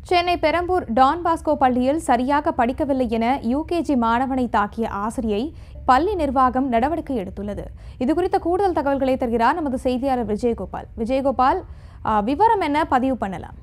Chennai Perambur Don Bosco பள்ளியில் சரியாக படிக்கவில்லை என யூகேஜி மாணவனை தாக்கிய ஆசிரியை பள்ளி நிர்வாகம் நடவடிக்கை எடுத்துள்ளது இது குறித்த கூடுதல் தகவல்களை தருகிறார் நமது செய்தியாளர் விஜயகோபால் விஜயகோபால் ஆ, விவரம் என்ன பதிவு பண்ணலாம்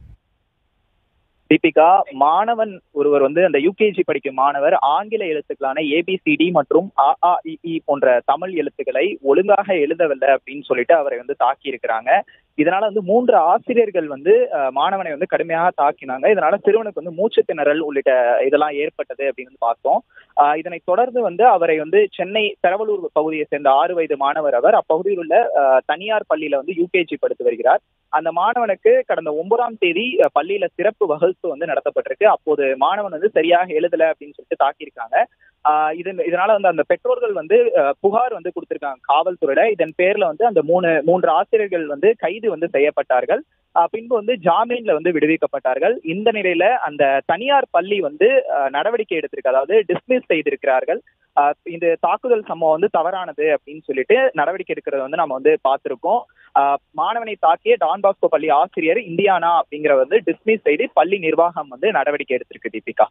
தீபிகா மாணவன் ஒருவர் வந்து அந்த யூகேஜி படிக்கும் மாணவர் ஆங்கில எழுத்துக்களான ஏபிசிடி மற்றும் அ ஆ இ ஈ போன்ற தமிழ் எழுத்துக்களை ஒழுங்காக எழுதவில்லை அப்படின்னு சொல்லிட்டு அவரை வந்து தாக்கி இருக்கிறாங்க இதனால வந்து மூன்று ஆசிரியர்கள் வந்து அஹ், மாணவனை வந்து கடுமையாக தாக்கினாங்க இதனால சிறுவனுக்கு வந்து மூச்சு திணறல் உள்ளிட்ட இதெல்லாம் ஏற்பட்டது அப்படின்னு வந்து பார்த்தோம் ஆஹ், இதனைத் தொடர்ந்து வந்து அவரை வந்து சென்னை பெரவலூர் பகுதியை சேர்ந்த ஆறு வயது மாணவர் அவர் அப்பகுதியில் உள்ள அஹ், தனியார் பள்ளியில வந்து யூகேஜி படித்து வருகிறார் அந்த மாணவனுக்கு கடந்த ஒன்பதாம் தேதி அஹ், பள்ளியில சிறப்பு வகுப்பு வந்து நடத்தப்பட்டிருக்கு அப்போது மாணவன் வந்து சரியாக எழுதல அப்படின்னு சொல்லிட்டு தாக்கியிருக்காங்க ஆஹ் இது இதனால வந்து அந்த பெற்றோர்கள் வந்து அஹ், புகார் வந்து கொடுத்திருக்காங்க காவல்துறையில இதன் பேர்ல வந்து அந்த மூணு மூன்று ஆசிரியர்கள் வந்து கைது வந்து செய்யப்பட்டார்கள் ஆஹ் பின்பு வந்து ஜாமீன்ல வந்து விடுவிக்கப்பட்டார்கள் இந்த நிலையில அந்த தனியார் பள்ளி வந்து அஹ், நடவடிக்கை எடுத்திருக்கு அதாவது டிஸ்மிஸ் செய்திருக்கிறார்கள் ஆஹ் இந்த தாக்குதல் சம்பவம் வந்து தவறானது அப்படின்னு சொல்லிட்டு நடவடிக்கை எடுக்கிறத வந்து நம்ம வந்து பார்த்திருக்கோம் ஆஹ் மாணவனை தாக்கிய டான் பாஸ்கோ பள்ளி ஆசிரியர் இந்தியானா அப்படிங்கிற வந்து டிஸ்மிஸ் செய்து பள்ளி நிர்வாகம் வந்து நடவடிக்கை எடுத்திருக்கு தீபிகா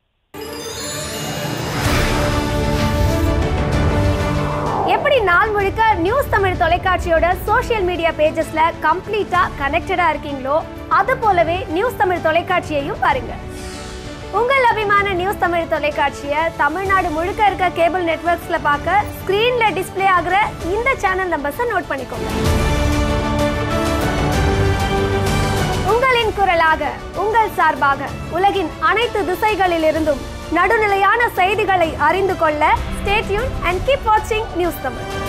எப்படி நாள் முழுக்க நியூஸ் தமிழ் தொலைக்காட்சியோட சோஷியல் மீடியா பேஜஸ்ல கம்ப்ளீட்டா கனெக்டடா இருக்கீங்களோ அது போலவே நியூஸ் தமிழ் தொலைக்காட்சியையும் பாருங்க உங்கள் அபிமான நியூஸ் தமிழ் தொலைக்காட்சியை தமிழ்நாடு முழுக்க இருக்க கேபிள் நெட்வொர்க்ஸ்ல பார்க்க ஸ்கிரீன்ல டிஸ்ப்ளே ஆகுற இந்த சேனல் நம்பர்ஸை நோட் பண்ணிக்கோங்க உங்களின் குரலாக உங்கள் சார்பாக உலகின் அனைத்து திசைகளிலிருந்தும் நடுநிலையான செய்திகளை அறிந்து கொள்ள ஸ்டேட்யூன் அண்ட் கீப் வாட்சிங் நியூஸ் தமிழ்